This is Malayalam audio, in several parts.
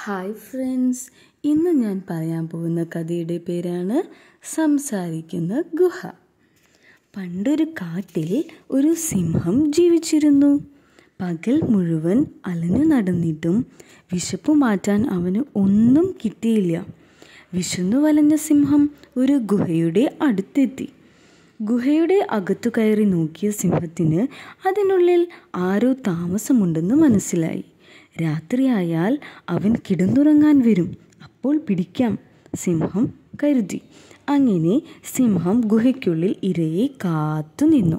ഹായ് ഫ്രണ്ട്സ് ഇന്ന് ഞാൻ പറയാൻ പോകുന്ന കഥയുടെ പേരാണ് സംസാരിക്കുന്ന ഗുഹ പണ്ടൊരു കാട്ടിൽ ഒരു സിംഹം ജീവിച്ചിരുന്നു പകൽ മുഴുവൻ അലഞ്ഞു നടന്നിട്ടും വിശപ്പ് മാറ്റാൻ അവന് ഒന്നും കിട്ടിയില്ല വിശന്നു വലഞ്ഞ സിംഹം ഒരു ഗുഹയുടെ അടുത്തെത്തി ഗുഹയുടെ അകത്തു കയറി നോക്കിയ സിംഹത്തിന് അതിനുള്ളിൽ ആരോ താമസമുണ്ടെന്ന് മനസ്സിലായി രാത്രിയായാൽ അവൻ കിടന്നുറങ്ങാൻ വരും അപ്പോൾ പിടിക്കാം സിംഹം കരുതി അങ്ങനെ സിംഹം ഗുഹയ്ക്കുള്ളിൽ ഇരയെ കാത്തു നിന്നു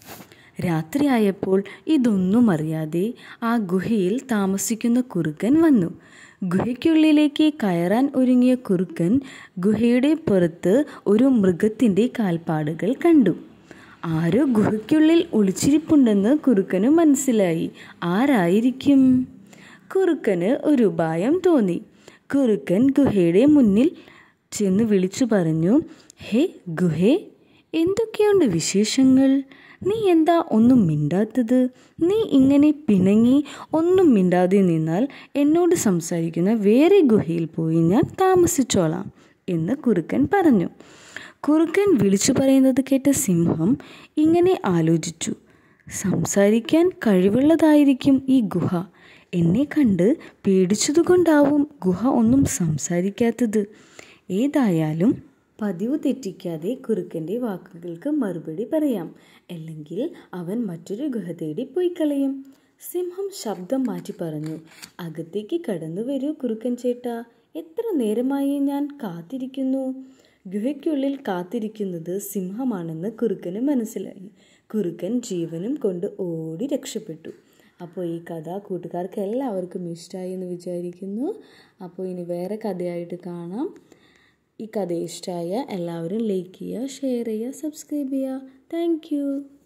രാത്രിയായപ്പോൾ ഇതൊന്നും അറിയാതെ ആ ഗുഹയിൽ താമസിക്കുന്ന കുറുക്കൻ വന്നു ഗുഹയ്ക്കുള്ളിലേക്ക് കയറാൻ ഒരുങ്ങിയ കുറുക്കൻ ഗുഹയുടെ പുറത്ത് ഒരു മൃഗത്തിൻ്റെ കാൽപ്പാടുകൾ കണ്ടു ആരോ ഗുഹയ്ക്കുള്ളിൽ ഒളിച്ചിരിപ്പുണ്ടെന്ന് കുറുക്കന് മനസ്സിലായി ആരായിരിക്കും കുറുക്കന് ഒരു ഉപായം തോന്നി കുറുക്കൻ ഗുഹയുടെ മുന്നിൽ ചെന്ന് വിളിച്ചു പറഞ്ഞു ഹേ ഗുഹേ എന്തൊക്കെയുണ്ട് വിശേഷങ്ങൾ നീ എന്താ ഒന്നും മിണ്ടാത്തത് നീ ഇങ്ങനെ പിണങ്ങി ഒന്നും മിണ്ടാതെ നിന്നാൽ എന്നോട് സംസാരിക്കുന്ന വേറെ ഗുഹയിൽ പോയി ഞാൻ താമസിച്ചോളാം എന്ന് കുറുക്കൻ പറഞ്ഞു കുറുക്കൻ വിളിച്ചു പറയുന്നത് കേട്ട സിംഹം ഇങ്ങനെ ആലോചിച്ചു സംസാരിക്കാൻ കഴിവുള്ളതായിരിക്കും ഈ ഗുഹ എന്നെ കണ്ട് പേടിച്ചതുകൊണ്ടാവും ഗുഹ ഒന്നും സംസാരിക്കാത്തത് ഏതായാലും പതിവ് തെറ്റിക്കാതെ കുറുക്കൻ്റെ വാക്കുകൾക്ക് മറുപടി പറയാം അല്ലെങ്കിൽ അവൻ മറ്റൊരു ഗുഹ തേടി പോയി കളയും സിംഹം ശബ്ദം മാറ്റി പറഞ്ഞു അകത്തേക്ക് കടന്നു വരൂ കുറുക്കൻ ചേട്ടാ എത്ര നേരമായി ഞാൻ കാത്തിരിക്കുന്നു ഗുഹയ്ക്കുള്ളിൽ കാത്തിരിക്കുന്നത് സിംഹമാണെന്ന് കുറുക്കന് മനസ്സിലായി കുറുക്കൻ ജീവനും കൊണ്ട് ഓടി രക്ഷപ്പെട്ടു അപ്പോൾ ഈ കഥ കൂട്ടുകാർക്ക് എല്ലാവർക്കും ഇഷ്ടമായി എന്ന് വിചാരിക്കുന്നു അപ്പോൾ ഇനി വേറെ കഥയായിട്ട് കാണാം ഈ കഥ ഇഷ്ടമായ എല്ലാവരും ലൈക്ക് ചെയ്യുക ഷെയർ ചെയ്യുക സബ്സ്ക്രൈബ് ചെയ്യുക താങ്ക്